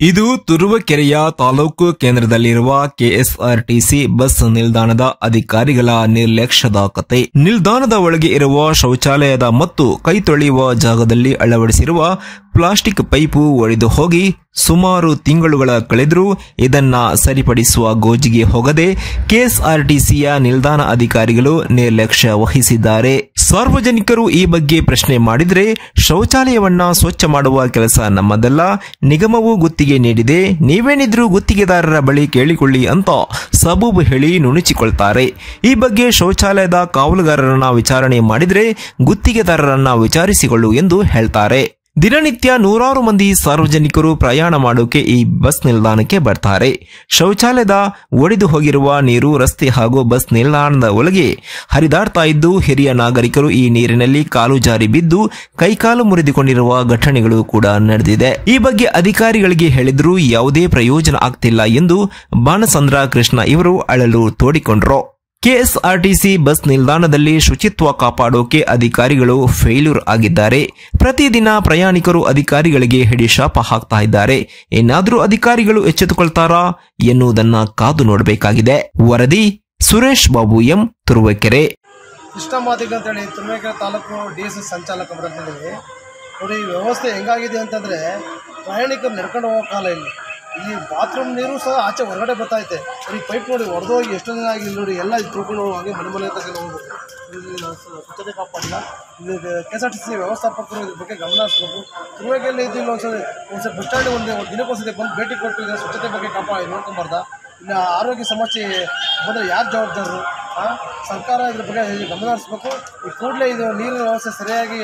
ಇದು ತುರುವೇಕೆರೆಯ ತಾಲೂಕು ಕೇಂದ್ರದಲ್ಲಿರುವ KSRTC bus ನಿಲ್ದಾಣದ ಅಧಿಕಾರಿಗಳ ನಿರ್ಲಕ್ಷ್ಯದ ಕತೆ ನಿಲ್ದಾಣದ ಒಳಗೆ ಇರುವ ಶೌಚಾಲಯದ ಮತ್ತು ಕೈ ತೊಳೆಯುವ ಜಾಗದಲ್ಲಿ ಅಳವಡಿಸಿರುವ ಪ್ಲಾಸ್ಟಿಕ್ ಪೈಪು ಒಡೆದು ಹೋಗಿ ಸುಮಾರು ತಿಂಗಳುಗಳ ಕಳೆದರೂ ಇದನ್ನ ಸರಿಪಡಿಸುವ ಗೋಜಿಗೆ ಹೋಗದೆ ಕೆಎಸ್ಆರ್ಟಿಸಿಯ ನಿಲ್ದಾಣ ಅಧಿಕಾರಿಗಳು ನಿರ್ಲಕ್ಷ್ಯ ವಹಿಸಿದ್ದಾರೆ ಸಾರ್ವಜನಿಕರು ಈ ಬಗ್ಗೆ ಪ್ರಶ್ನೆ ಮಾಡಿದರೆ ಶೌಚಾಲಯವನ್ನ ಸ್ವಚ್ಛ ಮಾಡುವ ಕೆಲಸ ನಮ್ಮದಲ್ಲ ನಿಗಮವು ಗುತ್ತಿಗೆ ನೀಡಿದೆ ನೀವೇನಿದ್ರೂ ಗುತ್ತಿಗೆದಾರರ ಬಳಿ ಕೇಳಿಕೊಳ್ಳಿ ಅಂತ ಸಬೂಬು ಹೇಳಿ ನುಣುಚಿಕೊಳ್ತಾರೆ ಈ ಬಗ್ಗೆ ಶೌಚಾಲಯದ ಕಾವಲುಗಾರರನ್ನ ವಿಚಾರಣೆ ಮಾಡಿದರೆ ಗುತ್ತಿಗೆದಾರರನ್ನ ವಿಚಾರಿಸಿಕೊಳ್ಳು ಎಂದು ಹೇಳ್ತಾರೆ ದಿನನಿತ್ಯ ನೂರಾರು ಮಂದಿ ಸಾರ್ವಜನಿಕರು ಪ್ರಯಾಣ ಮಾಡೋಕೆ ಈ ಬಸ್ ನಿಲ್ದಾಣಕ್ಕೆ ಬರ್ತಾರೆ ಶೌಚಾಲಯದ ಒಡೆದು ಹೋಗಿರುವ ನೀರು ರಸ್ತೆ ಹಾಗೂ ಬಸ್ ನಿಲ್ದಾಣದ ಒಳಗೆ ಹರಿದಾಡ್ತಾ ಇದ್ದು ಹಿರಿಯ ನಾಗರಿಕರು ಈ ನೀರಿನಲ್ಲಿ ಕಾಲು ಜಾರಿ ಬಿದ್ದು ಕೈಕಾಲು ಮುರಿದುಕೊಂಡಿರುವ ಘಟನೆಗಳು ಕೂಡ ನಡೆದಿದೆ ಈ ಬಗ್ಗೆ ಅಧಿಕಾರಿಗಳಿಗೆ ಹೇಳಿದ್ರೂ ಯಾವುದೇ ಪ್ರಯೋಜನ ಆಗ್ತಿಲ್ಲ ಎಂದು ಬಾಣಸಂದ್ರ ಕೃಷ್ಣ ಇವರು ಅಳಲು ತೋಡಿಕೊಂಡ್ರು ಕೆಎಸ್ಆರ್ಟಿಸಿ ಬಸ್ ನಿಲ್ದಾಣದಲ್ಲಿ ಶುಚಿತ್ವ ಕಾಪಾಡೋಕೆ ಅಧಿಕಾರಿಗಳು ಫೇಲ್ಯೂರ್ ಆಗಿದ್ದಾರೆ ಪ್ರತಿದಿನ ಪ್ರಯಾಣಿಕರು ಅಧಿಕಾರಿಗಳಿಗೆ ಹಿಡಿಶಾಪ ಹಾಕ್ತಾ ಇದ್ದಾರೆ ಏನಾದ್ರೂ ಅಧಿಕಾರಿಗಳು ಎಚ್ಚೆತ್ತುಕೊಳ್ತಾರಾ ಎನ್ನುವುದನ್ನ ಕಾದು ನೋಡಬೇಕಾಗಿದೆ ವರದಿ ಸುರೇಶ್ ಬಾಬು ಎಂ ತುರುವೇಕೆರೆ ಕೃಷ್ಣ ಮಾದಿಗ ಅಂತೇಳಿ Turuvekere taluk D S S ಸಂಚಾಲಕ ಬರೋದ್ರಲ್ಲಿ ನೋಡಿ ಈ ವ್ಯವಸ್ಥೆ ಹೆಂಗಾಗಿದೆ ಅಂತಂದರೆ ಪ್ರಯಾಣಿಕರು ನಡ್ಕೊಂಡು ಹೋಗೋ ಕಾಲ ಇಲ್ಲಿ ಈ ಬಾತ್ರೂಮ್ ನೀರು ಸಹ ಆಚೆ ಹೊರಗಡೆ ಬರ್ತಾಯಿದೆ ಈ ಪೈಪ್ ನೋಡಿ ಹೊಡೆದೋಗಿ ಎಷ್ಟೋ ದಿನ ಆಗಿ ಇಲ್ಲಿ ನೋಡಿ ಎಲ್ಲ ಇದು ತಿಳ್ಕೊಂಡು ಹಾಗೆ ಮನೆ ಮನೆ ತಗೊಂಡು ಹೋಗ್ಬೇಕು ಇಲ್ಲಿ ನಾವು ಸ್ವ- ಸ್ವಚ್ಛತೆ ಕಾಪಾಡಿಲ್ಲ ಇದು K S R T C ವ್ಯವಸ್ಥಾಪಕರು ಇದ್ರ ಬಗ್ಗೆ ಗಮನ ಹರಿಸ್ಬೇಕು ತುರುವೇಕೆರೆಯಲ್ಲಿ ಇದ್ದಿಲ್ಲ ಒಂದ್ಸರಿ ಒಂದ್ಸರಿ ಬಸ್ ಸ್ಟ್ಯಾಂಡ್ ಒಂದು ಒಂದು ದಿನಕ್ಕೊಂದ್ಸತಿ ಬಂದು ಭೇಟಿ ಕೊಟ್ಟು ಇದರ ಸ್ವಚ್ಛತೆ ಬಗ್ಗೆ ಕಾಪಾಡಿ ನೋಡ್ಕೊಂಬಾರ್ದ ಇಲ್ಲ ಆರೋಗ್ಯ ಸಮಸ್ಯೆ ಬಂದರೆ ಯಾರು ಜವಾಬ್ದಾರರು ಆ? ಸರ್ಕಾರ ಇದ್ರ ಬಗ್ಗೆ ಗಮನ ಹರಿಸ್ಬೇಕು ಈ ಕೂಡಲೇ ಇದು ನೀರಿನ ವ್ಯವಸ್ಥೆ ಸರಿಯಾಗಿ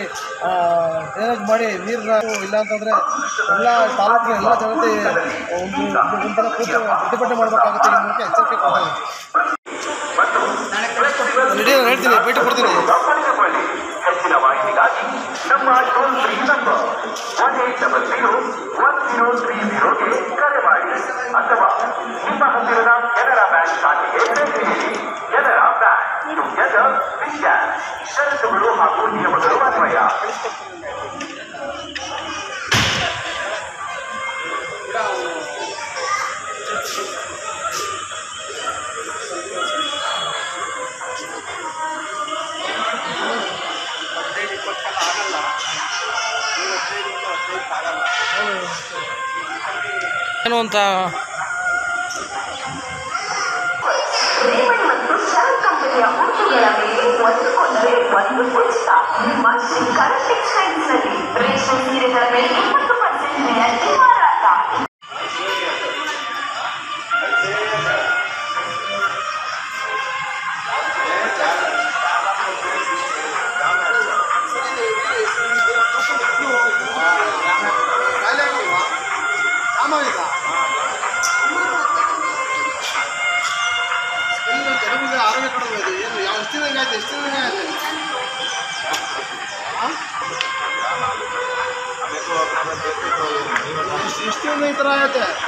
ಡ್ರೈನೇಜ್ ಮಾಡಿ ನೀರಿನ ಇಲ್ಲ ಅಂತಂದರೆ ಎಲ್ಲ ತಾಲೂಕಿನ ಎಲ್ಲ ಜನತೆ ಒಂದು ಒಂಥರ ಕೂತು ಪ್ರತಿಭಟನೆ ಮಾಡಬೇಕಾಗುತ್ತೆ ಈ ಮೂಲಕ ಎಚ್ಚರಿಕೆ ಕೊಡ್ತಾ ಇದ್ದೀನಿ ಹೇಳ್ತೀನಿ ಭೇಟಿ ಕೊಡ್ತೀನಿ ಸಂಪರ್ಕಗೊಳ್ಳಿ ಹೆಚ್ಚಿನ ಮಾಹಿತಿಗಾಗಿ ನಮ್ಮ toll free number one eight double zero one zero three ಜೀರೋಗೆ ಕರೆ ಮಾಡಿ ಅಥವಾ ನಿಮ್ಮ ಹತ್ತಿರದ ಕೆನರಾ ಬ್ಯಾಂಕ್ ಶಾಖೆಗೆ ಭೇಟಿ ನೀಡಿ ಕೆನರಾ ಬ್ಯಾಂಕ್ ಟುಗೆದರ್ ವಿಶ್ಯಾನ್ ಷರತ್ತುಗಳು ಹಾಗೂ ನಿಯಮಗಳು ಅನ್ವಯ ಏನು ಅಂತ ರೇಮಂಡ್ ಮತ್ತು ಶರತ್ ಕಂಪನಿಯ ಉಡುಪುಗಳ ಮೇಲೆ ಒಂದು ಕೊಂದರೆ ಒಂದು ಉಚಿತ ನಿಮ್ಮ ಶ್ರೀಕಾರ ಟೆಕ್ಸ್ಟೈಲ್ಸ್ ನಲ್ಲಿ ರೇಷ್ಮೆ ಸೀರೆಗಳ ಮೇಲೆ ಇಪ್ಪತ್ತು ಪರ್ಸೆಂಟ್ ರಿಯಾಯಿತಿ ಮಾರಾಟ ಜನರಿಗೆ ಆರೋಗ್ಯ ಕಡಿಮೆ ಏನು ಯಾವ ಎಷ್ಟು ದಿನ ಆಯ್ತು ಎಷ್ಟು ದಿನ ಆಯ್ತು ಎಷ್ಟು ಎಷ್ಟು ದಿನ ಈ ಥರ ಆಯ್ತು